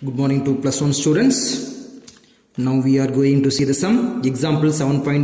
Good morning to plus one students. Now we are going to see the sum. Example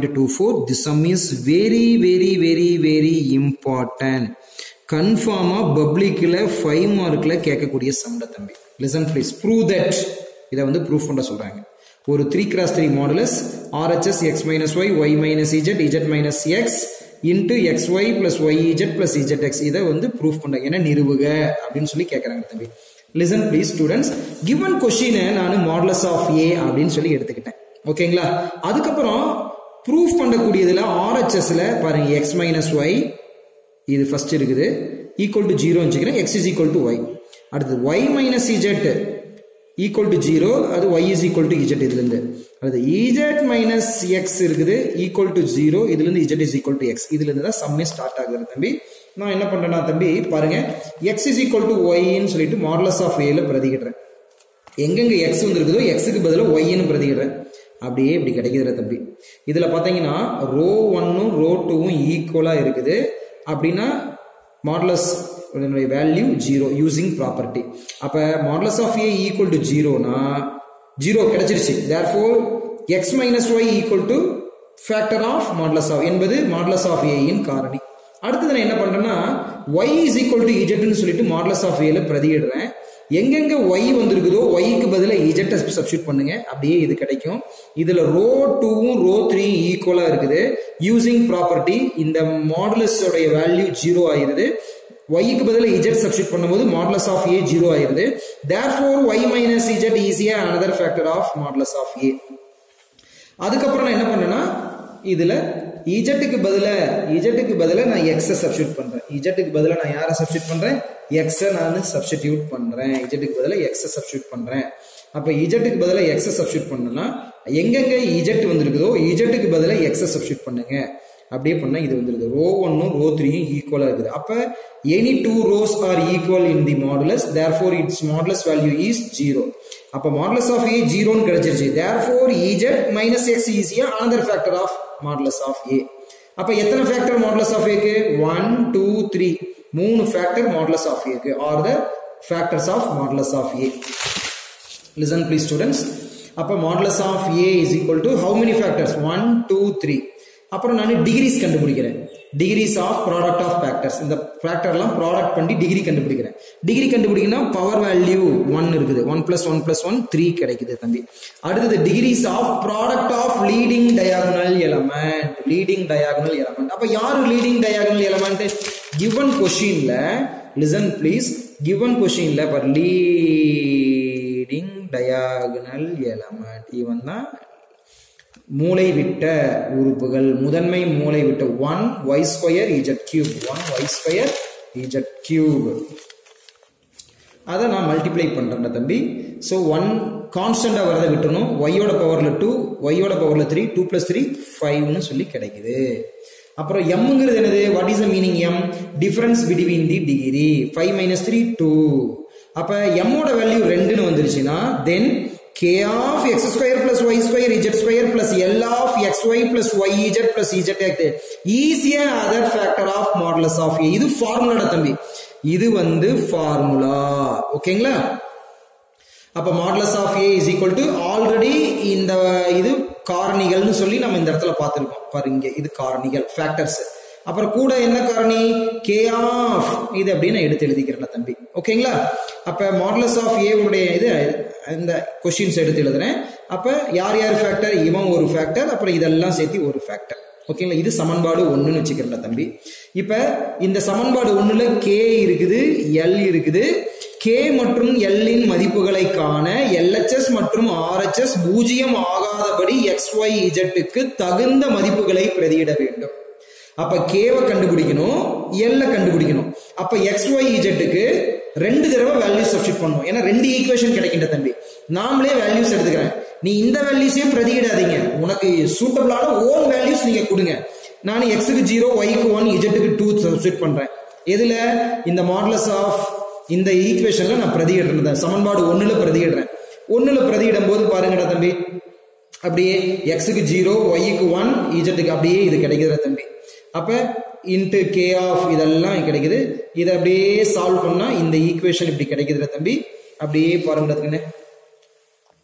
7.24. This sum is very, very, very, very important. கன்ஃபார்மாக பப்ளிக்கில் five மார்க்கில் கேட்கக்கூடிய சம்ட தம்பி listen please prove that இதை வந்து proof பண்ண சொல்கிறாங்க ஒரு three cross three modulus RHS x minus y y minus z z minus x into x y plus y z plus z x இதை வந்து ப்ரூஃப் பண்ணுறாங்க ஏன்னா நிறுவுக அப்படின்னு சொல்லி கேட்குறாங்க தம்பி லிசன் ப்ளீஸ் ஸ்டூடெண்ட்ஸ் கிவன் கொஷினை நான் மாடலஸ் ஆஃப் ஏ அப்படின்னு சொல்லி எடுத்துக்கிட்டேன் ஓகேங்களா அதுக்கப்புறம் ப்ரூஃப் பண்ணக்கூடியதுல ஆர்ஹெச்எஸ்ல பாருங்க எக்ஸ் மைனஸ் ஒய் இது ஃபர்ஸ்ட் இருக்குது ஈக்குவல் டு ஜீரோ வச்சுக்கிறேன் x is equal to y அடுத்தது y minus z equal to zero அது y is equal to z இதுலேருந்து அடுத்து இஜெட் மைனஸ் எக்ஸ் இருக்குது ஈக்குவல் டு ஜீரோ இதுலேருந்து z is equal to x இதுலேருந்து தான் சம்மே ஸ்டார்ட் ஆகுது தம்பி நான் என்ன பண்றேன்னா தம்பி பாருங்க எக்ஸ் இஸ் ஈக்குவல் டு ஒய்ன்னு சொல்லிட்டு மாடலஸ் ஆஃப் ஏல பிரதிக்கிடுறேன் எங்கெங்க எக்ஸ் வந்துருக்குதோ எக்ஸுக்கு பதிலாக ஒய்ன்னு பிரதிக்கிடுறேன் அப்படியே இப்படி கிடைக்குதுல தம்பி இதில் பார்த்தீங்கன்னா ரோ ஒன்னும் ரோ டூவும் ஈக்குவலாக இருக்குது அப்படின்னா modulus value zero using property அப்போ modulus of A equal to ஜீரோனா ஜீரோ கிடைச்சிருச்சு therefore x minus y equal to factor of modulus of என்பது மாடலஸ் ஆஃப் ஏயின் காரணி அடுத்தது நான் என்ன பண்றேன்னா ஒய் இஸ் ஈக்குவல் டு இஜெட்னு சொல்லிட்டு மாடலஸ் ஆஃப் ஏல பிரதியிடுறேன் எங்கெங்க ஒய் வந்திருக்குதோ ஒய்க்கு பதிலாக இஜெட்டை சப்ஸ்டியூட் பண்ணுங்க அப்படியே இது கிடைக்கும் இதுல ரோ டூவும் ரோ த்ரீ ஈக்குவலா இருக்குது யூசிங் ப்ராப்பர்ட்டி இந்த மாடலஸோடைய வேல்யூ ஜீரோ ஆயிருது ஒய்க்கு பதிலாக இஜெட் சப்ஸ்டியூட் பண்ணும்போது மாடலஸ் ஆஃப் ஏ ஜீரோ ஆயிருது therefore y minus z is a another factor of modulus of A அதுக்கப்புறம் நான் என்ன பண்ணேன்னா இதுல இஜெட்டுக்கு பதில இஜெட்டுக்கு பதில நான் எக்ஸ சப்ஸ்டியூட் பண்றேன் இஜெட்டுக்கு பதில நான் யாரை சப்ஸ்டியூட் பண்றேன் எக்ஸ நான் சப்ஸ்டிடியூட் பண்றேன் இஜெட்டுக்கு பதில எக்ஸ சப்ஸ்டியூட் பண்றேன் அப்ப இஜெட்டுக்கு பதில எக்ஸ சப்ஸ்டியூட் பண்ணனா எங்கெங்க இஜெட் வந்திருக்குதோ இஜெட்டுக்கு பதில எக்ஸ சப்ஸ்டியூட் பண்ணுங்க அப்படியே பண்ணா இது வந்துருது ரோ ஒன்னும் ரோ த்ரீயும் ஈக்குவலா இருக்குது அப்ப any two rows are equal in the modulus therefore its modulus value is zero அப்ப மாடுலஸ் ஆஃப் ஏ ஜீரோன்னு கிடைச்சிருச்சு therefore z minus x is a another factor of modulus of A அப்ப எத்தனை factor modulus of ஏக்கு one two three மூணு factor modulus of ஏக்கு are the factors of modulus of A listen please students அப்ப modulus of A is equal to how many factors one two three அப்புறம் நான் degrees கண்டுபிடிக்கிறேன் degrees of product of factors இந்த ஃபேக்டர்லாம் product பண்ணி degree கண்டுபிடிக்கிறேன் degree கண்டுபிடிக்கணும் power value one இருக்குது one plus one plus one three கிடைக்குது தம்பி அடுத்தது degrees of product of leading diagonal element leading diagonal element அப்ப யாரு லீடிங் டயாகனல் எலமெண்ட் கிவன் கொஷின்ல லிசன் ப்ளீஸ் கிவன் கொஷின்ல பர் லீடிங் டயாகனல் எலமெண்ட் இவன் தான் மூளை விட்ட உறுப்புகள் முதன்மை மூளை விட்ட one y square z cube one y square z cube அதை நான் மல்டிப்ளை பண்ணுறேன் தம்பி ஸோ ஒன் கான்ஸ்டண்டாக வரதை விட்டணும் ஒய்யோட பவரில் டூ ஒய்யோட பவரில் த்ரீ டூ ப்ளஸ் த்ரீ ஃபைவ்னு சொல்லி கிடைக்குது அப்புறம் எம்ங்கிறது என்னது what is the meaning m difference between the degree five minus three two அப்போ எம்மோட வேல்யூ ரெண்டுன்னு வந்துருச்சுன்னா then k of x square plus y square z square plus l of xy plus yz plus zx is a other factor of modulus of a இது formula தம்பி இது வந்து formula ஓகேங்களா அப்ப modulus of A is equal to already இந்த இது காரணிகள்னு சொல்லி நம்ம இந்த இடத்துல பார்த்துருக்கோம் பாருங்க இது காரணிகள் ஃபேக்டர்ஸ் அப்புறம் கூட என்ன காரணி கே ஆஃப் இது அப்படின்னு எடுத்து எழுதிக்கிறேன் தம்பி ஓகேங்களா அப்ப மாடலஸ் ஆஃப் ஏ உடைய இது இந்த கொஸ்டின்ஸ் எடுத்து எழுதுறேன் அப்ப யார் யார் ஃபேக்டர் இவன் ஒரு ஃபேக்டர் அப்புறம் இதெல்லாம் சேர்த்து ஒரு ஃபேக்டர் ஓகேங்களா இது சமன்பாடு ஒன்றுன்னு வச்சுக்கிறேன் தம்பி இப்ப இந்த சமன்பாடு ஒண்ணுல கே இருக்குது எல் இருக்குது கே மற்றும் எல்லின் மதிப்புகளை காண எல்ஹெச்எஸ் மற்றும் ஆர்ஹெச்எஸ் பூஜ்ஜியம் ஆகாதபடி எக்ஸ் ஒய் இஜட்டுக்கு தகுந்த மதிப்புகளை பிரதியிட வேண்டும் அப்ப கேவை கண்டுபிடிக்கணும் எல்ல கண்டுபிடிக்கணும் அப்ப எக்ஸ் ஒய் இஜெட்டுக்கு ரெண்டு தடவை வேல்யூஸ் சப்ஸ்டிட் பண்ணும் ஏன்னா ரெண்டு ஈக்குவேஷன் கிடைக்கின்ற தம்பி நாமளே வேல்யூஸ் எடுத்துக்கிறேன் நீ இந்த வேல்யூஸையும் பிரதியிடாதீங்க உனக்கு சூட்டபிளான ஓன் வேல்யூஸ் நீங்க கொடுங்க நான் எக்ஸுக்கு ஜீரோ ஒய்க்கு ஒன் இஜெட்டுக்கு டூ சப்ஸ்டிட் பண்றேன் எதுல இந்த மாடலஸ் ஆஃப் இந்த ஈக்குவேஷன்ல நான் பிரதியிடுறேன் சமன்பாடு ஒண்ணுல பிரதியிடுறேன் ஒண்ணுல பிரதியிடும் போது பாருங்கடா தம்பி அப்படியே எக்ஸுக்கு ஜீரோ ஒய்க்கு ஒன் இஜெட்டுக்கு அப்படியே இது கிடைக்கிற தம்பி அப்ப இன்ட்டு கே ஆஃப் இதெல்லாம் கிடைக்குது இதை அப்படியே சால்வ் பண்ணா இந்த ஈக்குவேஷன் இப்படி கிடைக்குதுல தம்பி அப்படியே பாருங்க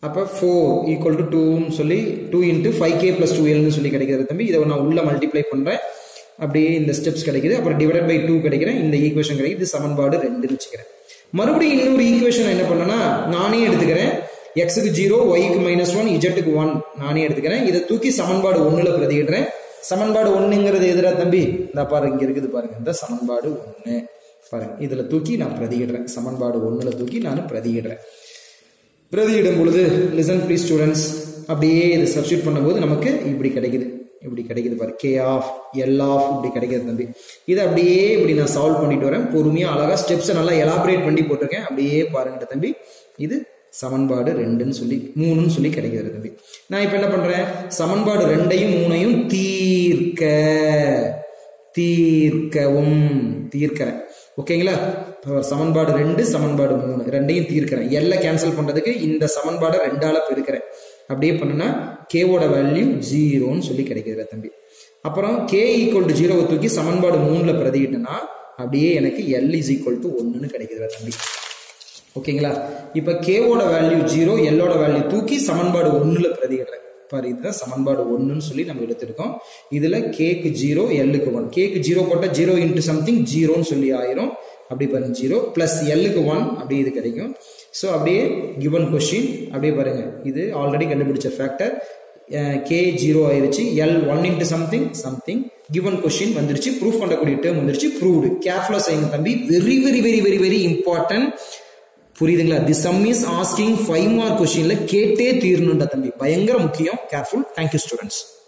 அப்போ ஃபோர் ஈக்குவல் டு டூன்னு சொல்லி two into five k plus two எல்னு சொல்லி கிடைக்கிறது தம்பி இதை நான் உள்ள மல்டிப்ளை பண்ணுறேன் அப்படியே இந்த ஸ்டெப்ஸ் கிடைக்குது அப்புறம் டிவைட் பை டூ கிடைக்கிறேன் இந்த ஈக்குவேஷன் கிடைக்குது சமன்பாடு ரெண்டுன்னு வச்சுக்கிறேன் மறுபடியும் இன்னொரு ஈக்குவேஷன் என்ன பண்ணனா நானே எடுத்துக்கிறேன் எக்ஸுக்கு ஜீரோ ஒய்க்கு மைனஸ் ஒன் இஜெட்டுக்கு ஒன் நானே எடுத்துக்கிறேன் இதை தூக்கி சமன்பாடு ஒன்றுல பிரதியிடுறேன் சமன்பாடு ஒன்றுங்கிறது எதிரா தம்பி இந்த பாரு இங்க இருக்குது பாருங்க இந்த சமன்பாடு ஒன்று பாருங்க இதுல தூக்கி நான் பிரதியிடுறேன் சமன்பாடு ஒன்றுல தூக்கி நான் பிரதியிடுறேன் பிரதியிடும் பொழுது லிசன் ப்ளீஸ் ஸ்டூடெண்ட்ஸ் அப்படியே இதை சப்ஸ்டியூட் பண்ணும்போது நமக்கு இப்படி கிடைக்குது இப்படி கிடைக்குது பாரு கே ஆஃப் எல் ஆஃப் இப்படி கிடைக்குது தம்பி இதை அப்படியே இப்படி நான் சால்வ் பண்ணிட்டு வரேன் பொறுமையா அழகா ஸ்டெப்ஸை நல்லா எலாபரேட் பண்ணி போட்டிருக்கேன் அப்படியே பாருங்க தம்பி இது சமன்பாடு ரெண்டுன்னு சொல்லி மூணுன்னு சொல்லி கிடைக்கிறது தம்பி நான் இப்ப என்ன பண்றேன் சமன்பாடு ரெண்டையும் மூணையும் தீர்க்க தீர்க்கவும் தீர்க்கிறேன் ஓகேங்களா சமன்பாடு ரெண்டு சமன்பாடு மூணு ரெண்டையும் தீர்க்கிறேன் எல்ல கேன்சல் பண்றதுக்கு இந்த சமன்பாடை ரெண்டால பெருக்கிறேன் அப்படியே பண்ணுனா கேவோட வேல்யூ ஜீரோன்னு சொல்லி கிடைக்கிற தம்பி அப்புறம் கே ஈக்குவல் டு ஜீரோவை தூக்கி சமன்பாடு மூணுல பிரதிக்கிட்டேன்னா அப்படியே எனக்கு எல் இஸ் ஈக்குவல் டு ஒன்னுன்னு கிடைக்கிற தம்பி ஓகேங்களா இப்ப கேவோட வேல்யூ ஜீரோ எல்லோட வேல்யூ தூக்கி சமன்பாடு ஒன்னுல பிரதியிடுறேன் பாரு இதுதான் சமன்பாடு ஒன்னுன்னு சொல்லி நம்ம எடுத்திருக்கோம் இதுல கேக்கு ஜீரோ எல்லுக்கு ஒன் கேக்கு ஜீரோ போட்டா ஜீரோ இன்ட்டு சம்திங் ஜீரோன்னு சொல்லி ஆயிரும் அப்படி பாருங்க ஜீரோ பிளஸ் எல்லுக்கு ஒன் அப்படி இது கிடைக்கும் ஸோ அப்படியே கிவன் கொஸ்டின் அப்படியே பாருங்க இது ஆல்ரெடி கண்டுபிடிச்ச ஃபேக்டர் கே ஜீரோ ஆயிருச்சு l one into something something given question வந்துருச்சு ப்ரூஃப் பண்ணக்கூடிய டேர்ம் வந்துருச்சு ப்ரூவ்டு கேர்ஃபுல்லா செய்யுங்க தம்பி very very very very very important புரியுதுங்களா the sum is asking five mark கொஸ்டின்ல கேட்டே தீரணும்டா தம்பி பயங்கர முக்கியம் கேர்ஃபுல் தேங்க்யூ ஸ்டூடெண்ட்ஸ்